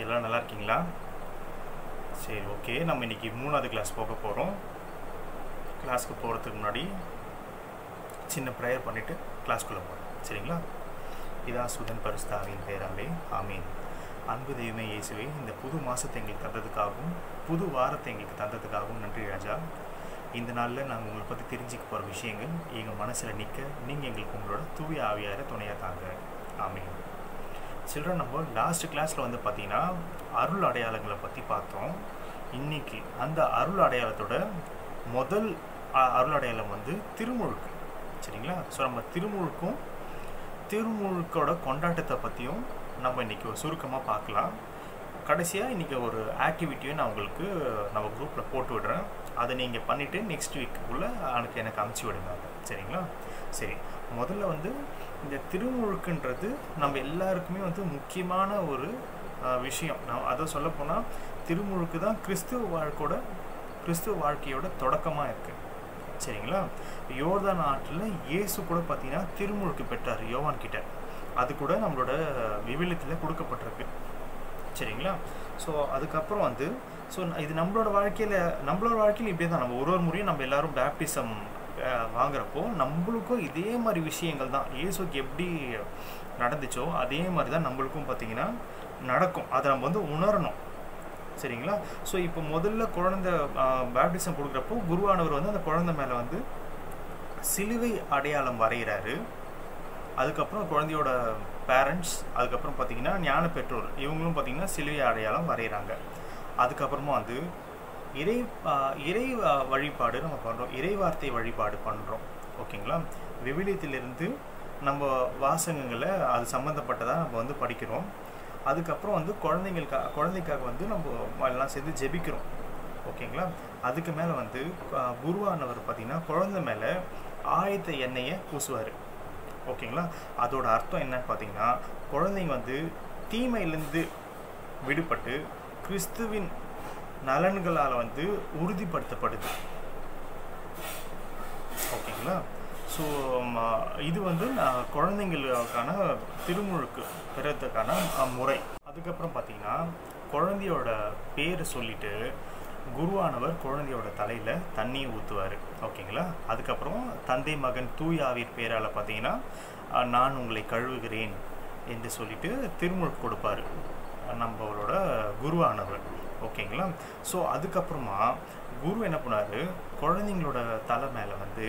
எல்லாம் நல்லா இருக்கீங்களா சரி ஓகே நம்ம இன்னைக்கு மூணாவது கிளாஸ் போக போகிறோம் கிளாஸ்க்கு போகிறதுக்கு முன்னாடி சின்ன ப்ரேயர் பண்ணிவிட்டு கிளாஸ்க்குள்ளே போகிறோம் சரிங்களா இதான் சுதன் பரிசுத்தாவின் பேராலே ஆமீன் அன்பு தெய்வமே இயேசுவே இந்த புது மாதத்தை எங்களுக்கு தந்ததுக்காகவும் புது வாரத்தை எங்களுக்கு தந்ததுக்காகவும் நன்றி ராஜா இந்த நாளில் நாங்கள் உங்களை பற்றி தெரிஞ்சுக்க போகிற விஷயங்கள் எங்கள் மனசில் நிற்க நீங்கள் எங்களுக்கு உங்களோட தூய ஆவியார துணையாக தாங்க ஆமீன் சில்ட்ரன் நம்ம லாஸ்ட் கிளாஸில் வந்து பார்த்தீங்கன்னா அருள் அடையாளங்களை பற்றி பார்த்தோம் இன்னைக்கு அந்த அருள் அடையாளத்தோட முதல் அ- அருள் அடையாளம் வந்து திருமுழுக்கு சரிங்களா ஸோ நம்ம திருமுழுக்கும் திருமுழுக்கோட கொண்டாட்டத்தை பற்றியும் நம்ம இன்னைக்கு ஒரு சுருக்கமாக பார்க்கலாம் கடைசியாக இன்றைக்கி ஒரு ஆக்டிவிட்டியும் நான் உங்களுக்கு நம்ம குரூப்பில் போட்டு விடுறேன் அதை நீங்கள் பண்ணிவிட்டு நெக்ஸ்ட் வீக்குள்ளே எனக்கு எனக்கு அமுச்சு விடுங்க அதை. சரிங்களா சரி முதல்ல வந்து இந்த திருமுழுக்குன்றது நம்ம எல்லாருக்குமே வந்து முக்கியமான ஒரு அஹ், விஷயம் நான் அதை சொல்லப்போனால் திருமுழுக்கு தான் கிறிஸ்துவ வாழ்க்கையோட கிறிஸ்துவ வாழ்க்கையோட தொடக்கமாக இருக்குது சரிங்களா யோர்தான் ஆற்றில் இயேசு கூட பார்த்தீங்கன்னா திருமுழுக்கு பெற்றார் யோவான் கிட்ட அது கூட நம்மளோட விவிலியத்தில் கொடுக்கப்பட்டிருக்கு சரிங்களா ஸோ அதுக்கப்புறம் வந்து ஸோ இது நம்மளோட வாழ்க்கையில் நம்மளோட வாழ்க்கையில் இப்படியே தான் நம்ம ஒரு ஒரு முறையும் நம்ம எல்லாரும் பேப்டிசம் வாங்குறப்போ நம்மளுக்கும் இதே மாதிரி விஷயங்கள் தான் இயேசுக்கு எப்படி நடந்துச்சோ அதே மாதிரி தான் நம்மளுக்கும் பார்த்தீங்கன்னா நடக்கும் அதை நம்ம வந்து உணரணும் சரிங்களா ஸோ இப்போ முதல்ல குழந்தை பேப்டிசம் கொடுக்குறப்போ குருவானவர் வந்து அந்த குழந்தை மேலே வந்து சிலுவை அடையாளம் வரைகிறாரு அதுக்கப்புறம் குழந்தையோட பேரண்ட்ஸ் அதுக்கப்புறம் பார்த்தீங்கன்னா ஞான பெற்றோர் இவங்களும் பார்த்தீங்கன்னா சிலுவை அடையாளம் வரைகிறாங்க அதுக்கப்புறமா வந்து இறை ஆஹ் இறை ஆஹ் வழிபாடு நம்ம பண்ணுறோம் இறை வார்த்தை வழிபாடு பண்ணுறோம் ஓகேங்களா விவிலியத்திலிருந்து நம்ம வாசகங்களை அது சம்மந்தப்பட்டதாக நம்ம வந்து படிக்கிறோம் அதுக்கப்புறம் வந்து குழந்தைங்களுக்கா குழந்தைக்காக வந்து நம்ம எல்லாம் சேர்ந்து ஜெபிக்கிறோம் ஓகேங்களா அதுக்கு மேலே வந்து ஆஹ் குருவானவர் பார்த்தீங்கன்னா குழந்தை மேலே ஆயத்த எண்ணெயை பூசுவார் ஓகேங்களா அதோட அர்த்தம் என்னன்னு பார்த்தீங்கன்னா குழந்தைங்க வந்து தீமையிலேருந்து விடுபட்டு கிறிஸ்துவின் நலன்களால் வந்து உறுதிப்படுத்தப்படுது ஓகேங்களா ஸோ இது வந்து நான் குழந்தைங்களுக்கான திருமுழுக்கு பெறதுக்கான அஹ், முறை அதுக்கப்புறம் பார்த்தீங்கன்னா குழந்தையோட பேரை சொல்லிட்டு குருவானவர் குழந்தையோட தலையில் தண்ணியை ஊற்றுவார் ஓகேங்களா அதுக்கப்புறம் தந்தை மகன் தூயாவின் பேரால் பார்த்தீங்கன்னா அஹ், நான் உங்களை கழுவுகிறேன் என்று சொல்லிட்டு திருமுழுக்கு கொடுப்பாரு நம்மளோட குருவானவர் ஓகேங்களா ஸோ அதுக்கப்புறமா குரு என்ன பண்ணாரு குழந்தைங்களோட தலை மேலே வந்து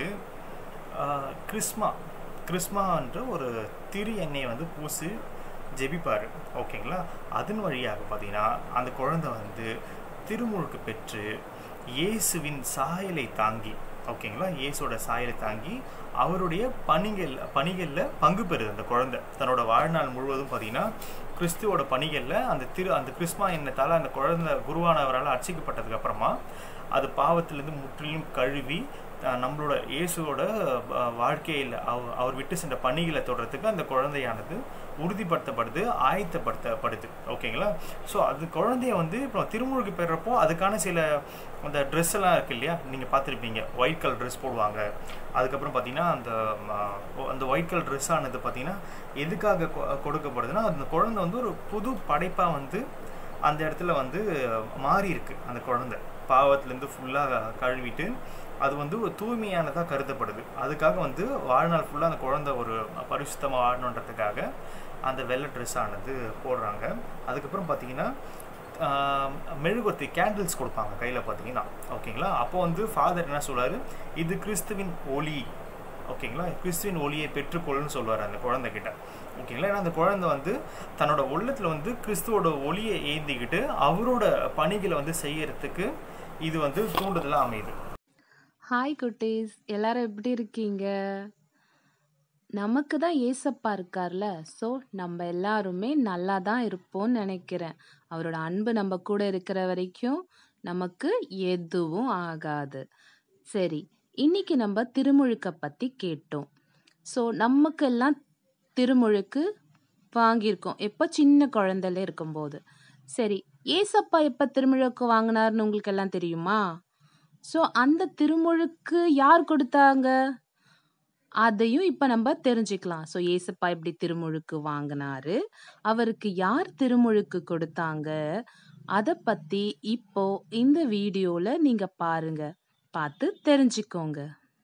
ஆஹ், கிறிஸ்மா கிறிஸ்மான்ற ஒரு திரு எண்ணெயை வந்து பூசி ஜெபிப்பார் ஓகேங்களா அதன் வழியாக பார்த்தீங்கன்னா அந்த குழந்தை வந்து திருமுழுக்கு பெற்று இயேசுவின் சாயலை தாங்கி ஓகேங்களா இயேசோட சாயலை தாங்கி அவருடைய பணிகள் பணிகளில் பங்கு பெறுது அந்த குழந்தை தன்னோட வாழ்நாள் முழுவதும் பார்த்தீங்கன்னா கிறிஸ்துவோட பணிகளில் அந்த திரு அந்த கிறிஸ்மா எண்ணத்தால் அந்த குழந்தை குருவானவரால் அர்ச்சிக்கப்பட்டதுக்கு அப்புறமா அது பாவத்திலிருந்து முற்றிலும் கழுவி அஹ், நம்மளோட இயேசுவோட அஹ், வாழ்க்கையில் அவ- அவர் விட்டு சென்ற பணிகளை தொடர்றதுக்கு அந்த குழந்தையானது உறுதிப்படுத்தப்படுது ஆயத்தப்படுத்தப்படுது ஓகேங்களா ஸோ அது குழந்தைய வந்து இப்போ திருமுழுக்கு பெறப்போ அதுக்கான சில அந்த ட்ரெஸ் எல்லாம் இருக்கு இல்லையா நீங்கள் பார்த்துருப்பீங்க ஒயிட் கலர் ட்ரெஸ் போடுவாங்க அதுக்கப்புறம் பார்த்தீங்கன்னா அந்த ம, ஒ- அந்த ஒயிட் கலர் ட்ரெஸ் ஆனது பார்த்தீங்கன்னா எதுக்காக கொ- கொடுக்கப்படுதுன்னா அந்த குழந்தை வந்து ஒரு புது படைப்பாக வந்து அந்த இடத்துல வந்து மாறி இருக்கு அந்த குழந்தை பாவத்திலேருந்து ஃபுல்லாக கழுவிட்டு அது வந்து ஒரு தூய்மையானதாக கருதப்படுது அதுக்காக வந்து வாழ்நாள் ஃபுல்லாக அந்த குழந்தை ஒரு பரிசுத்தமாக வாழணுன்றதுக்காக அந்த வெள்ளை ட்ரெஸ் ஆனது போடுறாங்க அதுக்கப்புறம் பார்த்தீங்கன்னா ஆஹ், மெழுகுவர்த்தி கேண்டில்ஸ் கொடுப்பாங்க கையில் பார்த்தீங்கன்னா ஓகேங்களா அப்போ வந்து ஃபாதர் என்ன சொல்றாரு இது கிறிஸ்துவின் ஒளி ஓகேங்களா கிறிஸ்துவின் ஒளியை பெற்றுக்கொள்ளுன்னு சொல்லுவார் அந்த குழந்தைகிட்ட ஓகேங்களா ஏன்னா அந்த குழந்தை வந்து தன்னோட உள்ளத்தில் வந்து கிறிஸ்துவோட ஒளியை ஏந்திக்கிட்டு அவரோட பணிகளை வந்து செய்யறதுக்கு இது வந்து தூண்டுதலாக அமையுது ஹாய் குட்டீஸ் எல்லாரும் எப்படி இருக்கீங்க நமக்கு தான் ஏசப்பா இருக்கார்ல ஸோ நம்ம எல்லாருமே நல்லா தான் இருப்போம்னு நினைக்கிறேன் அவரோட அன்பு நம்ம கூட இருக்கிற வரைக்கும் நமக்கு எதுவும் ஆகாது சரி இன்னைக்கு நம்ம திருமுழுக்க பற்றி கேட்டோம் ஸோ நமக்கெல்லாம் திருமுழுக்கு வாங்கியிருக்கோம் எப்போ சின்ன குழந்தையில இருக்கும்போது சரி ஏசப்பா எப்போ திருமுழுக்கு வாங்கினார்னு உங்களுக்கு எல்லாம் தெரியுமா ஸோ அந்த திருமுழுக்கு யார் கொடுத்தாங்க அதையும் இப்ப நம்ம தெரிஞ்சுக்கலாம். ஸோ ஏசப்பா எப்படி திருமுழுக்கு வாங்குனாரு? அவருக்கு யார் திருமுழுக்கு கொடுத்தாங்க? அத பத்தி இப்போ இந்த வீடியோல நீங்க பாருங்க. பார்த்து தெரிஞ்சுக்கோங்க.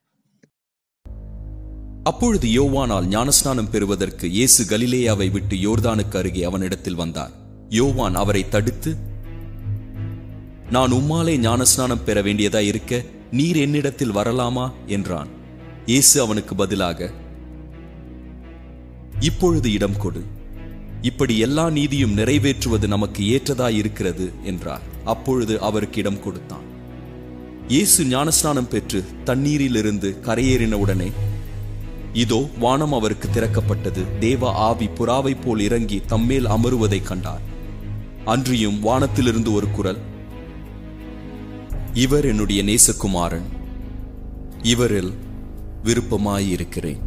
அப்பொழுது யோவானால் ஞானஸ்நானம் பெறுவதற்கு இயேசு கலிலேயாவை விட்டு யோர்தானுக்கு அருகே அவனிடத்தில் வந்தார் யோவான் அவரை தடுத்து நான் உம்மாலே ஞானஸ்நானம் பெற வேண்டியதா இருக்க நீர் என்னிடத்தில் வரலாமா என்றான் இயேசு அவனுக்கு பதிலாக இப்பொழுது இடம் கொடு இப்படி எல்லா நீதியும் நிறைவேற்றுவது நமக்கு ஏற்றதாய் இருக்கிறது என்றார் அப்பொழுது அவருக்கு இடம் கொடுத்தான் இயேசு ஞானஸ்நானம் பெற்று தண்ணீரிலிருந்து கரையேறின உடனே இதோ வானம் அவருக்கு திறக்கப்பட்டது தேவ ஆவி புறாவைப் போல் இறங்கி தம்மேல் அமருவதைக் கண்டார் அன்றியும் வானத்திலிருந்து ஒரு குரல் இவர் என்னுடைய நேசகுமாரன் இவரில் விருப்பமாயிருக்கிறேன்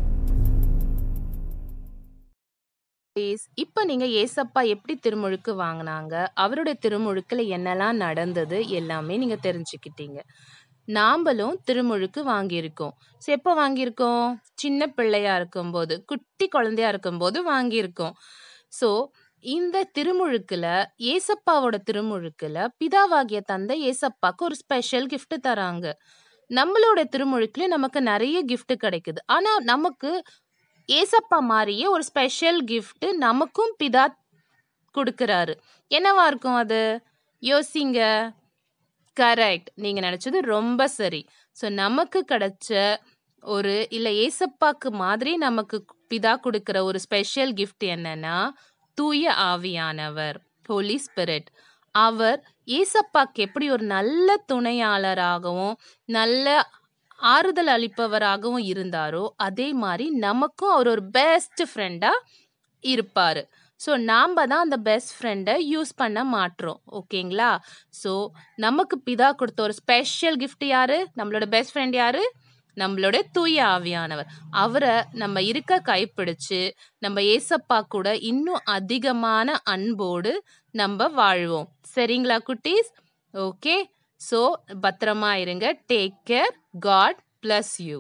ப்ளீஸ் இப்ப நீங்க ஏசப்பா எப்படி திருமுழுக்கு வாங்குனாங்க? அவருடைய திருமுழுக்குல என்னலாம் நடந்தது? எல்லாமே நீங்க தெரிஞ்சுக்கிட்டீங்க. நாம்பளும் திருமுழுக்கு வாங்கியிருக்கோம். ஸோ எப்போ வாங்கியிருக்கோம்? சின்ன பிள்ளையா இருக்கும்போது, குட்டி குழந்தையா இருக்கும்போது வாங்கியிருக்கோம். ஸோ இந்த திருமுழுக்குல ஏசப்பாவோட திருமுழுக்குல பிதாவாகிய தந்தை ஏசப்பாக்கு ஒரு ஸ்பெஷல் கிஃப்ட் தராங்க. நம்மளோட திருமுழுக்குலயும் நமக்கு நெறைய கிஃப்ட் கிடைக்குது. ஆனா நமக்கு ஏசப்பா மாரியே ஒரு ஸ்பெஷல் கிஃப்ட் நமக்கும் பிதா குடுக்குறாரு. என்னவா இருக்கும் அது? யோசிங்க. கரெக்ட். நீங்க நெனச்சது ரொம்ப சரி. ஸோ நமக்கு கிடைச்ச ஒரு இல்ல ஏசப்பாக்கு மாதிரி நமக்கு பிதா குடுக்குற ஒரு ஸ்பெஷல் கிஃப்ட் என்னன்னா, தூய ஆவியானவர். ஹோலி ஸ்பிரிட். அவர் ஏசப்பாக்கு எப்படி ஒரு நல்ல துணையாளராகவும், நல்ல ஆறுதல் அளிப்பவராகவும் இருந்தாரோ, அதே மாரி நமக்கும் அவர் ஒரு பெஸ்ட் ஃப்ரெண்டா இருப்பாரு. ஸோ நாம்ப தான் அந்த பெஸ்ட் ஃப்ரெண்ட யூஸ் பண்ண மாட்றோம். ஓகேங்களா? ஸோ நமக்கு பிதா குடுத்த ஒரு ஸ்பெஷல் கிஃப்ட் யாரு? நம்மளோட பெஸ்ட் ஃப்ரெண்ட் யாரு? நம்மளோட தூய ஆவியானவர். அவர நம்ம இருக்க கைப்பிடிச்சு, நம்ம ஏசப்பா கூட இன்னும் அதிகமான அன்போடு நம்ப வாழ்வோம். சரிங்களா குட்டீஸ்? ஓகே. ஸோ பத்திரமா இருங்க. Take care. God bless you.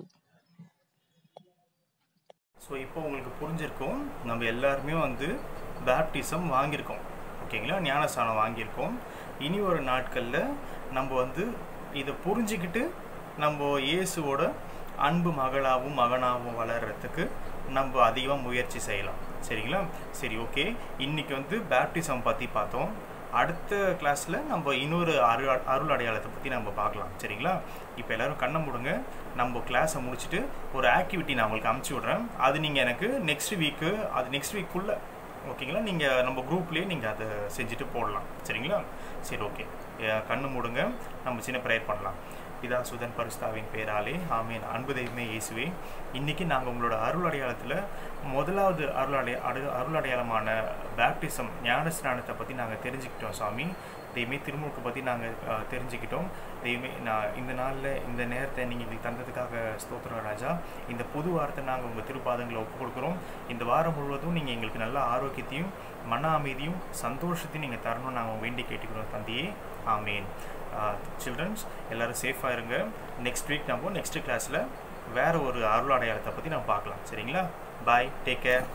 So இப்போ உங்களுக்கு புரிஞ்சிருக்கும் நம்ம எல்லாருமே வந்து பேப்டிசம் வாங்கியிருக்கோம் ஓகேங்களா ஞானஸ்தானம் வாங்கியிருக்கோம் இனி ஒரு நாட்களில் நம்ம வந்து இதை புரிஞ்சுக்கிட்டு நம்ம இயேசுவோட அன்பு மகளாகவும் மகனாகவும் வளர்கிறதுக்கு நம்ம அதிகமாக முயற்சி செய்யலாம் சரிங்களா சரி ஓகே இன்னைக்கு வந்து பேப்டிசம் பற்றி பார்த்தோம் அடுத்த கிளாஸில் நம்ம இன்னொரு அருள் அருள் அடையாளத்தை பற்றி நம்ம பார்க்கலாம் சரிங்களா இப்போ எல்லாரும் கண்ணை மூடுங்க நம்ம கிளாஸை முடிச்சுட்டு ஒரு ஆக்டிவிட்டி நான் உங்களுக்கு அமுச்சு விட்றேன் அது நீங்கள் எனக்கு நெக்ஸ்ட் வீக்கு அது நெக்ஸ்ட் வீக்குள்ளே ஓகேங்களா நீங்கள் நம்ம குரூப்லேயே நீங்கள் அதை செஞ்சுட்டு போடலாம் சரிங்களா சரி ஓகே கண்ணு மூடுங்க நம்ம சின்ன ப்ரேயர் பண்ணலாம் பிதா சுதன் பரிஸ்தாவின் பேராலே ஆமீன் அன்பு தெய்வமே இயேசுவே இன்றைக்கி நாங்கள் உங்களோட அருள் அடையாளத்தில் முதலாவது அருள் அடைய அடு அருள் அடையாளமான பேப்டிசம் ஞான ஸ்நானத்தை பற்றி நாங்கள் தெரிஞ்சுக்கிட்டோம் சாமி தெய்வமே திருமுழுக்கு பற்றி நாங்கள் தெரிஞ்சுக்கிட்டோம் தெய்வமே நான் இந்த நாளில் இந்த நேரத்தை நீங்கள் எங்களுக்கு தந்ததுக்காக ஸ்தோத்திரம் ராஜா இந்த புது வாரத்தை நாங்கள் உங்கள் திருப்பாதங்களை ஒப்பு கொடுக்குறோம் இந்த வாரம் முழுவதும் நீங்கள் எங்களுக்கு நல்ல ஆரோக்கியத்தையும் மன அமைதியும் சந்தோஷத்தையும் நீங்கள் தரணும்னு நாங்கள் வேண்டி கேட்டுக்கிறோம் தந்தையே ஆமீன் சில்ட்ரன்ஸ் எல்லோரும் சேஃபாக இருங்க நெக்ஸ்ட் வீக் நம்ம நெக்ஸ்ட் கிளாஸில் வேறு ஒரு அருள் அடையாளத்தை பற்றி நம்ம பார்க்கலாம் சரிங்களா bye take care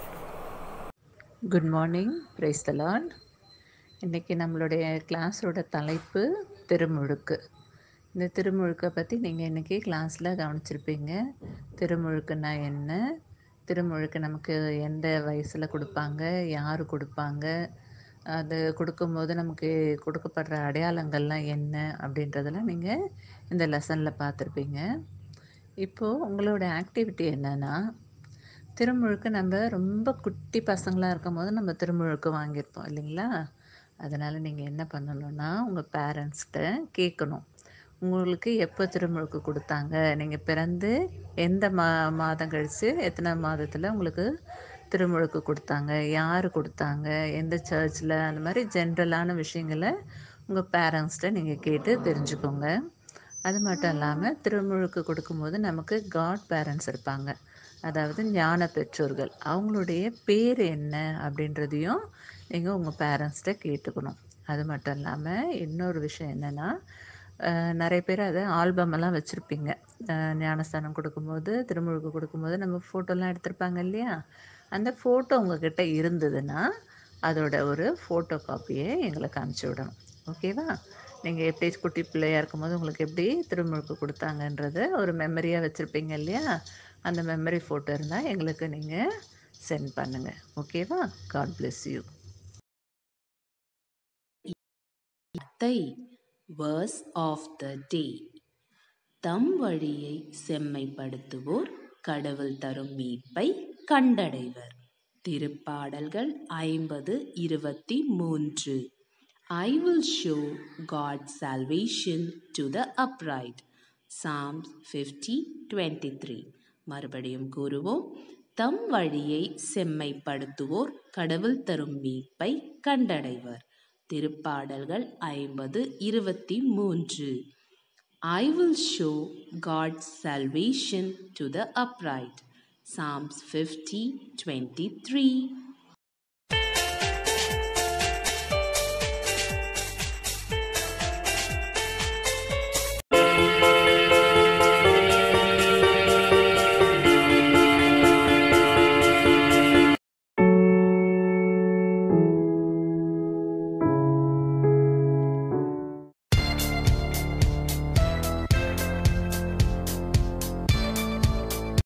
good morning praise the Lord இன்றைக்கி நம்மளுடைய கிளாஸோட தலைப்பு திருமுழுக்கு இந்த திருமுழுக்கை பற்றி நீங்கள் இன்றைக்கி கிளாஸில் கவனிச்சிருப்பீங்க திருமுழுக்குன்னா என்ன திருமுழுக்கு நமக்கு எந்த வயசில் கொடுப்பாங்க யார் கொடுப்பாங்க அது கொடுக்கும்போது நமக்கு கொடுக்கப்படுற அடையாளங்கள்லாம் என்ன அப்படின்றதெல்லாம் நீங்கள் இந்த லெசனில் பார்த்துருப்பீங்க இப்போது உங்களோட ஆக்டிவிட்டி என்னென்னா திருமுழுக்கு நம்ம ரொம்ப குட்டி பசங்களாக இருக்கும் போது நம்ம திருமுழுக்கு வாங்கியிருப்போம் இல்லைங்களா அதனால் நீங்கள் என்ன பண்ணணுன்னா உங்கள் பேரண்ட்ஸ்கிட்ட கேட்கணும் உங்களுக்கு எப்போ திருமுழுக்கு கொடுத்தாங்க நீங்கள் பிறந்து எந்த மா மாதம் கழித்து எத்தனை மாதத்தில் உங்களுக்கு திருமுழுக்கு கொடுத்தாங்க யார் கொடுத்தாங்க எந்த சர்ச்சில் அந்த மாதிரி ஜென்ரலான விஷயங்களை உங்கள் பேரண்ட்ஸ்கிட்ட நீங்கள் கேட்டு தெரிஞ்சுக்கோங்க அது மட்டும் இல்லாமல் திருமுழுக்கு கொடுக்கும்போது நமக்கு காட் பேரண்ட்ஸ் இருப்பாங்க அதாவது ஞான பெற்றோர்கள் அவங்களுடைய பேர் என்ன அப்படின்றதையும் நீங்கள் உங்கள் பேரண்ட்ஸ்கிட்ட கேட்டுக்கணும் அது மட்டும் இல்லாமல் இன்னொரு விஷயம் என்னென்னா அஹ், நிறைய பேர் அதை ஆல்பம் எல்லாம் வச்சுருப்பீங்க ஞானஸ்தானம் கொடுக்கும்போது திருமுழுக்கு கொடுக்கும்போது நம்ம ஃபோட்டோலாம் எடுத்திருப்பாங்க இல்லையா அந்த ஃபோட்டோ உங்ககிட்ட இருந்ததுன்னா அதோட ஒரு ஃபோட்டோ காப்பியை எங்களுக்கு அனுப்பிச்சி விடணும் ஓகேவா நீங்கள் எப்படி குட்டி பிள்ளையாக இருக்கும்போது உங்களுக்கு எப்படி திருமுழுக்கு கொடுத்தாங்கன்றத ஒரு மெமரியாக வச்சுருப்பீங்க இல்லையா அந்த மெமரி ஃபோட்டோ இருந்தால் எங்களுக்கு நீங்கள் சென்ட் பண்ணுங்கள் ஓகேவா காட் bless யூ வார்த்தை வேர்ஸ் ஆஃப் த டே தம் வழியை செம்மைப்படுத்துவோர் கடவுள் தரும் மீட்பை கண்டடைவர் திருப்பாடல்கள் ஐம்பது இருபத்தி மூன்று I will show God salvation to the upright psalms fifty twenty three மறுபடியும் கூறுவோம் தம் வழியை செம்மைப்படுத்துவோர் கடவுள் தரும் மீட்பை கண்டடைவர் திருப்பாடல்கள் ஐம்பது இருபத்தி மூன்று I will show God's salvation to the upright. Psalms 50 23.